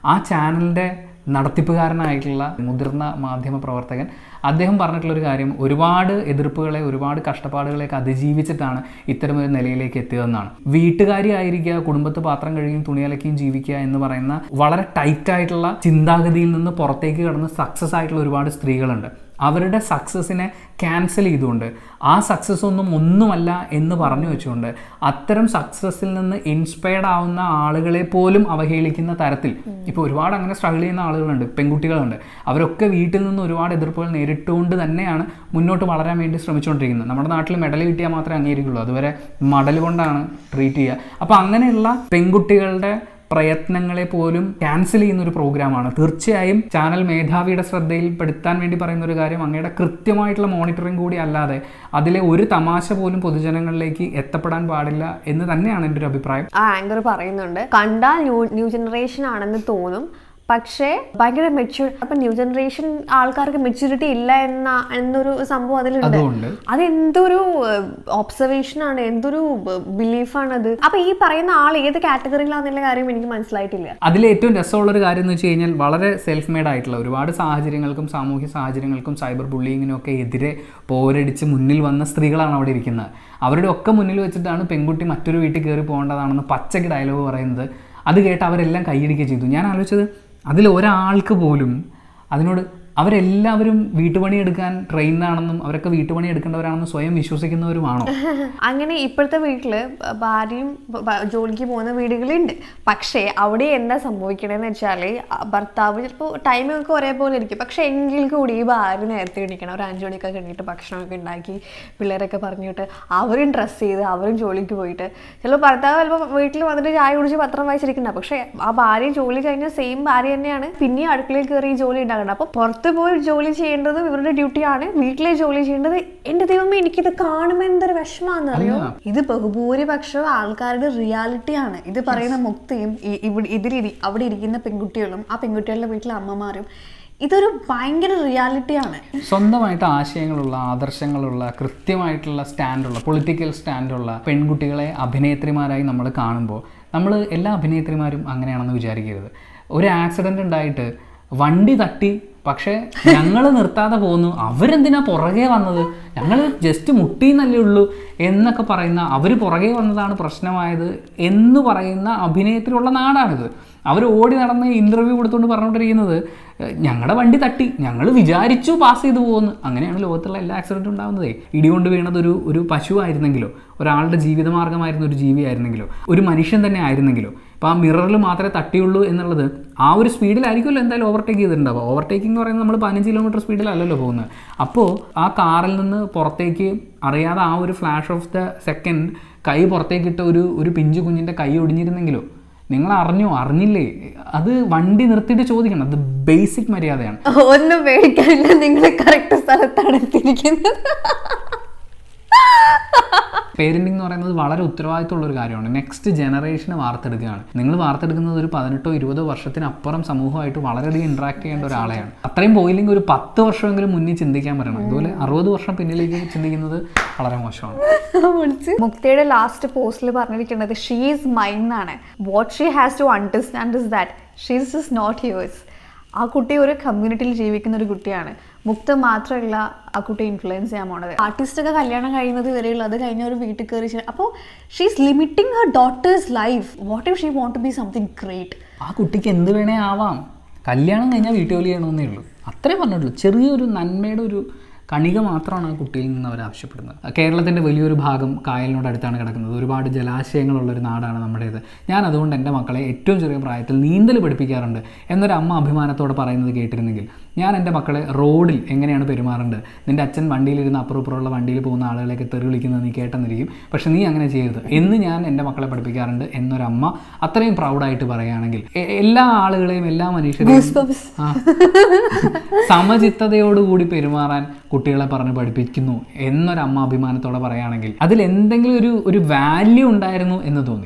ആ ചാനലിൻ്റെ നടത്തിപ്പുകാരനായിട്ടുള്ള മുതിർന്ന മാധ്യമ പ്രവർത്തകൻ അദ്ദേഹം പറഞ്ഞിട്ടുള്ളൊരു കാര്യം ഒരുപാട് എതിർപ്പുകളെ ഒരുപാട് കഷ്ടപ്പാടുകളെയൊക്കെ അതിജീവിച്ചിട്ടാണ് ഇത്തരമൊരു നിലയിലേക്ക് എത്തിയതെന്നാണ് വീട്ടുകാരി ആയിരിക്കുക കുടുംബത്ത് പാത്രം കഴുകിയും തുണിയലക്കിയും ജീവിക്കുക എന്ന് പറയുന്ന വളരെ ടൈറ്റ് ആയിട്ടുള്ള ചിന്താഗതിയിൽ നിന്ന് പുറത്തേക്ക് കടന്ന് സക്സസ് ആയിട്ടുള്ള ഒരുപാട് സ്ത്രീകളുണ്ട് അവരുടെ സക്സസിനെ ക്യാൻസൽ ചെയ്തുകൊണ്ട് ആ സക്സസ് ഒന്നും ഒന്നുമല്ല എന്ന് പറഞ്ഞു വെച്ചുകൊണ്ട് അത്തരം സക്സസ്സിൽ നിന്ന് ഇൻസ്പയർഡ് ആവുന്ന ആളുകളെ പോലും അവഹേളിക്കുന്ന തരത്തിൽ ഇപ്പോൾ ഒരുപാട് അങ്ങനെ സ്ട്രഗിൾ ചെയ്യുന്ന ആളുകളുണ്ട് പെൺകുട്ടികളുണ്ട് അവരൊക്കെ വീട്ടിൽ നിന്ന് ഒരുപാട് എതിർപ്പുകൾ നേരിട്ടുകൊണ്ട് തന്നെയാണ് മുന്നോട്ട് വളരാൻ വേണ്ടി ശ്രമിച്ചുകൊണ്ടിരിക്കുന്നത് നമ്മുടെ നാട്ടിൽ മെഡൽ കിട്ടിയാൽ മാത്രമേ അംഗീകരിക്കുള്ളൂ അതുവരെ മടൽ കൊണ്ടാണ് ട്രീറ്റ് ചെയ്യുക അപ്പോൾ അങ്ങനെയുള്ള പെൺകുട്ടികളുടെ പ്രയത്നങ്ങളെ പോലും ക്യാൻസൽ ചെയ്യുന്ന ഒരു പ്രോഗ്രാമാണ് തീർച്ചയായും ചാനൽ മേധാവിയുടെ ശ്രദ്ധയിൽപ്പെടുത്താൻ വേണ്ടി പറയുന്ന ഒരു കാര്യം അങ്ങയുടെ കൃത്യമായിട്ടുള്ള മോണിറ്ററിംഗ് കൂടി അല്ലാതെ അതിലെ ഒരു തമാശ പോലും പൊതുജനങ്ങളിലേക്ക് എത്തപ്പെടാൻ പാടില്ല എന്ന് തന്നെയാണ് എൻ്റെ ഒരു അഭിപ്രായം ആ ആങ്കർ പറയുന്നുണ്ട് കണ്ടാൽ ന്യൂ ന്യൂ ജനറേഷൻ ആണെന്ന് തോന്നും പക്ഷേ ഭയങ്കര മെച്യൂർ അപ്പൊ ന്യൂ ജനറേഷൻ ആൾക്കാർക്ക് മെച്യൂരിറ്റി ഇല്ല എന്ന എന്നൊരു സംഭവം അതിലുണ്ട് അതുകൊണ്ട് അതെന്തൊരു ഒബ്സർവേഷൻ ആണ് എന്തൊരു ബിലീഫാണ് അത് അപ്പൊ ഈ പറയുന്ന ആൾ ഏത് കാറ്റഗറിയിലാന്നുള്ള കാര്യം എനിക്ക് മനസ്സിലായിട്ടില്ല അതിൽ ഏറ്റവും രസമുള്ളൊരു കാര്യം എന്ന് വെച്ച് കഴിഞ്ഞാൽ വളരെ സെൽഫ് മെയ്ഡ് ആയിട്ടുള്ള ഒരുപാട് സാഹചര്യങ്ങൾക്കും സാമൂഹ്യ സാഹചര്യങ്ങൾക്കും സൈബർ ബുള്ളിങ്ങിനും ഒക്കെ എതിരെ പോരടിച്ച് മുന്നിൽ വന്ന സ്ത്രീകളാണ് അവിടെ ഇരിക്കുന്നത് അവരുടെ ഒക്കെ മുന്നിൽ വെച്ചിട്ടാണ് പെൺകുട്ടി മറ്റൊരു വീട്ടിൽ കയറി പോകേണ്ടതാണെന്ന് പച്ചയ്ക്ക് ഡയലോഗ് പറയുന്നത് അത് കേട്ട് അവരെല്ലാം കൈയടിക്കുക ചെയ്തു ഞാൻ ആലോചിച്ചത് അതിൽ ഒരാൾക്ക് പോലും അതിനോട് അവരെല്ലാവരും വീട്ടുപണി എടുക്കാൻ ട്രെയിനാണെന്നും അവരൊക്കെ വീട്ടുപണി എടുക്കേണ്ടവരാണെന്നും സ്വയം വിശ്വസിക്കുന്നവരുമാണോ അങ്ങനെ ഇപ്പോഴത്തെ വീട്ടില് ഭാര്യയും ഭ- ജോലിക്ക് പോകുന്ന വീടുകളുണ്ട് പക്ഷേ അവിടെ എന്താ സംഭവിക്കണേന്ന് വെച്ചാല് ആ ഭർത്താവ് ചിലപ്പോൾ ടൈമൊക്കെ ഒരേപോലെ ഇരിക്കും പക്ഷെ എങ്കിൽ കൂടി ഈ ഭാര്യ നേരത്തെ എണീക്കണം ഒരു അഞ്ചു മണിക്കൊക്കെ എണീറ്റ് ഭക്ഷണമൊക്കെ ഉണ്ടാക്കി പിള്ളേരൊക്കെ പറഞ്ഞിട്ട് അവരും ഡ്രസ്സ് ചെയ്ത് അവരും ജോലിക്ക് പോയിട്ട് ചിലപ്പോൾ ഭർത്താവ് ചിലപ്പോൾ വീട്ടിൽ വന്നിട്ട് ചായ കുടിച്ച് പത്രം വായിച്ചിരിക്കണ്ട പക്ഷേ ആ ഭാര്യ ജോലി കഴിഞ്ഞ സെയിം ഭാര്യ തന്നെയാണ് പിന്നെയും അടുക്കളയിൽ കയറി ഈ ജോലി ഉണ്ടാക്കുന്നത് അപ്പോൾ പുറത്ത് പോയി ജോലി ചെയ്യേണ്ടത് ഇവരുടെ ഡ്യൂട്ടിയാണ് വീട്ടിലെ ജോലി ചെയ്യേണ്ടത് എൻ്റെ ദൈവമേ എനിക്കിത് കാണുമ്പോൾ എന്തൊരു വിഷമാണെന്ന് അറിയോ ഇത് ബഹുഭൂരിപക്ഷം ആൾക്കാരുടെ റിയാലിറ്റിയാണ് ഇത് പറയുന്ന മുക്തയും ഈ- ഇവിടെ ഇതിൽ അവിടെ ഇരിക്കുന്ന പെൺകുട്ടികളും ആ പെൺകുട്ടികളുടെ വീട്ടിലെ അമ്മമാരും ഇതൊരു ഭയങ്കര റിയാലിറ്റിയാണ് സ്വന്തമായിട്ട് ആശയങ്ങളുള്ള ആദർശങ്ങളുള്ള കൃത്യമായിട്ടുള്ള സ്റ്റാൻഡുള്ള പൊളിറ്റിക്കൽ സ്റ്റാൻഡുള്ള പെൺകുട്ടികളെ അഭിനേത്രിമാരായി നമ്മൾ കാണുമ്പോൾ നമ്മൾ എല്ലാ അഭിനേത്രിമാരും അങ്ങനെയാണെന്ന് വിചാരിക്കരുത് ഒരു ആക്സിഡൻ്റ് ഉണ്ടായിട്ട് വണ്ടി തട്ടി പക്ഷേ ഞങ്ങൾ നിർത്താതെ പോന്നു അവരെന്തിനാ പുറകെ വന്നത് ഞങ്ങൾ ജസ്റ്റ് മുട്ടിന്നല്ലേ ഉള്ളൂ എന്നൊക്കെ പറയുന്ന അവർ പുറകെ വന്നതാണ് പ്രശ്നമായത് എന്ന് പറയുന്ന അഭിനയത്തിലുള്ള നാടാണിത് അവർ ഓടി നടന്ന് ഇൻ്റർവ്യൂ കൊടുത്തുകൊണ്ട് പറഞ്ഞുകൊണ്ടിരിക്കുന്നത് ഞങ്ങളുടെ വണ്ടി തട്ടി ഞങ്ങൾ വിചാരിച്ചു പാസ് ചെയ്തു പോകുന്നു അങ്ങനെയാണ് ലോകത്തുള്ള എല്ലാ ആക്സിഡൻറ്റും ഉണ്ടാകുന്നതേ ഇടികൊണ്ട് വീണത് ഒരു ഒരു പശു ആയിരുന്നെങ്കിലോ ഒരാളുടെ ജീവിതമാർഗ്ഗമായിരുന്ന ഒരു ജീവി ആയിരുന്നെങ്കിലോ ഒരു മനുഷ്യൻ തന്നെ ആയിരുന്നെങ്കിലോ അപ്പോൾ ആ മിററിൽ മാത്രമേ തട്ടിയുള്ളൂ എന്നുള്ളത് ആ ഒരു സ്പീഡിലായിരിക്കുമല്ലോ എന്തായാലും ഓവർടേക്ക് ചെയ്തിട്ടുണ്ടാവുക ഓവർടേക്കിംഗ് എന്ന് പറയുന്നത് നമ്മൾ പതിനഞ്ച് കിലോമീറ്റർ സ്പീഡിലല്ലല്ലോ പോകുന്നത് അപ്പോൾ ആ കാറിൽ നിന്ന് പുറത്തേക്ക് അറിയാതെ ആ ഒരു ഫ്ലാഷ് ഓഫ് ദ സെക്കൻഡ് കൈ പുറത്തേക്കിട്ട ഒരു ഒരു പിഞ്ചു കുഞ്ഞിൻ്റെ കൈ ഒടിഞ്ഞിരുന്നെങ്കിലോ നിങ്ങൾ അറിഞ്ഞോ അറിഞ്ഞില്ലേ അത് വണ്ടി നിർത്തിയിട്ട് ചോദിക്കണം അത് ബേസിക് മര്യാദയാണ് ഒന്നും പേടിക്കാനില്ല നിങ്ങൾ കറക്റ്റ് സ്ഥലത്താണ് എത്തിയിരിക്കുന്നത് പേരൻറ്റിംഗ് എന്ന് പറയുന്നത് വളരെ ഉത്തരവാദിത്തമുള്ള ഒരു കാര്യമാണ് നെക്സ്റ്റ് ജനറേഷനെ വാർത്തെടുക്കുകയാണ് നിങ്ങൾ വാർത്തെടുക്കുന്നത് ഒരു പതിനെട്ടോ ഇരുപതോ വർഷത്തിനപ്പുറം സമൂഹമായിട്ട് വളരെയധികം ഇൻട്രാക്ട് ചെയ്യേണ്ട ഒരാളെയാണ് അത്രയും പോയില്ലെങ്കിൽ ഒരു പത്ത് വർഷമെങ്കിലും മുന്നിൽ ചിന്തിക്കാൻ പറ്റണം ഇതുപോലെ അറുപത് വർഷം പിന്നിലേക്ക് ചിന്തിക്കുന്നത് വളരെ മോശമാണ് മുക്തയുടെ ലാസ്റ്റ് പോസ്റ്റിൽ പറഞ്ഞിരിക്കുന്നത് ഷീസ് മൈൻ എന്നാണ് what she has to understand is that she's is not yours ആ കുട്ടി ഒരു കമ്മ്യൂണിറ്റിയിൽ ജീവിക്കുന്ന ഒരു കുട്ടിയാണ് മുക്ത മാത്രമല്ല ആ കുട്ടി ഇൻഫ്ലുവൻസ് ചെയ്യാൻ പോണത് ആർട്ടിസ്റ്റ് ഒക്കെ കല്യാണം കഴിയുന്നത് വരെയുള്ള അത് കഴിഞ്ഞ ഒരു വീട്ടിൽ കയറി അപ്പോൾ she's limiting her daughter's life what if she want to be something great ആ കുട്ടിക്ക് എന്ത് വേണേ ആവാം കല്യാണം കഴിഞ്ഞാൽ വീട്ടുജോലി ചെയ്യണമെന്നേ ഉള്ളൂ അത്രേ പറഞ്ഞിട്ടുള്ളൂ ചെറിയൊരു നന്മയുടെ ഒരു കണിക മാത്രമാണ് ആ കുട്ടിയിൽ നിന്ന് അവർ ആവശ്യപ്പെടുന്നത് കേരളത്തിൻ്റെ വലിയൊരു ഭാഗം കായലിനോട് അടുത്താണ് കിടക്കുന്നത് ഒരുപാട് ജലാശയങ്ങളുള്ളൊരു നാടാണ് നമ്മുടേത് ഞാൻ അതുകൊണ്ട് എൻ്റെ മക്കളെ ഏറ്റവും ചെറിയ പ്രായത്തിൽ നീന്തൽ പഠിപ്പിക്കാറുണ്ട് എന്നൊരു അമ്മ അഭിമാനത്തോടെ പറയുന്നത് കേട്ടിരുന്നെങ്കിൽ ഞാൻ എൻ്റെ മക്കളെ റോഡിൽ എങ്ങനെയാണ് പെരുമാറേണ്ടത് നിൻ്റെ അച്ഛൻ വണ്ടിയിലിരുന്ന് അപ്പുറം ഇപ്പുറമുള്ള വണ്ടിയിൽ പോകുന്ന ആളുകളെയൊക്കെ തെറി വിളിക്കുന്നത് നീ കേട്ടെന്നിരിക്കും പക്ഷെ നീ അങ്ങനെ ചെയ്യരുത് എന്ന് ഞാൻ എൻ്റെ മക്കളെ പഠിപ്പിക്കാറുണ്ട് എന്നൊരമ്മ അത്രയും പ്രൗഡായിട്ട് പറയുകയാണെങ്കിൽ എ- എല്ലാ ആളുകളെയും എല്ലാ മനുഷ്യരെയും ആ. സമചിത്തതയോടുകൂടി പെരുമാറാൻ കുട്ടികളെ പറഞ്ഞ് പഠിപ്പിക്കുന്നു എന്നൊരമ്മ അഭിമാനത്തോടെ പറയുകയാണെങ്കിൽ അതിൽ എന്തെങ്കിലും ഒരു ഒരു വാല്യൂ ഉണ്ടായിരുന്നു എന്ന് തോന്നി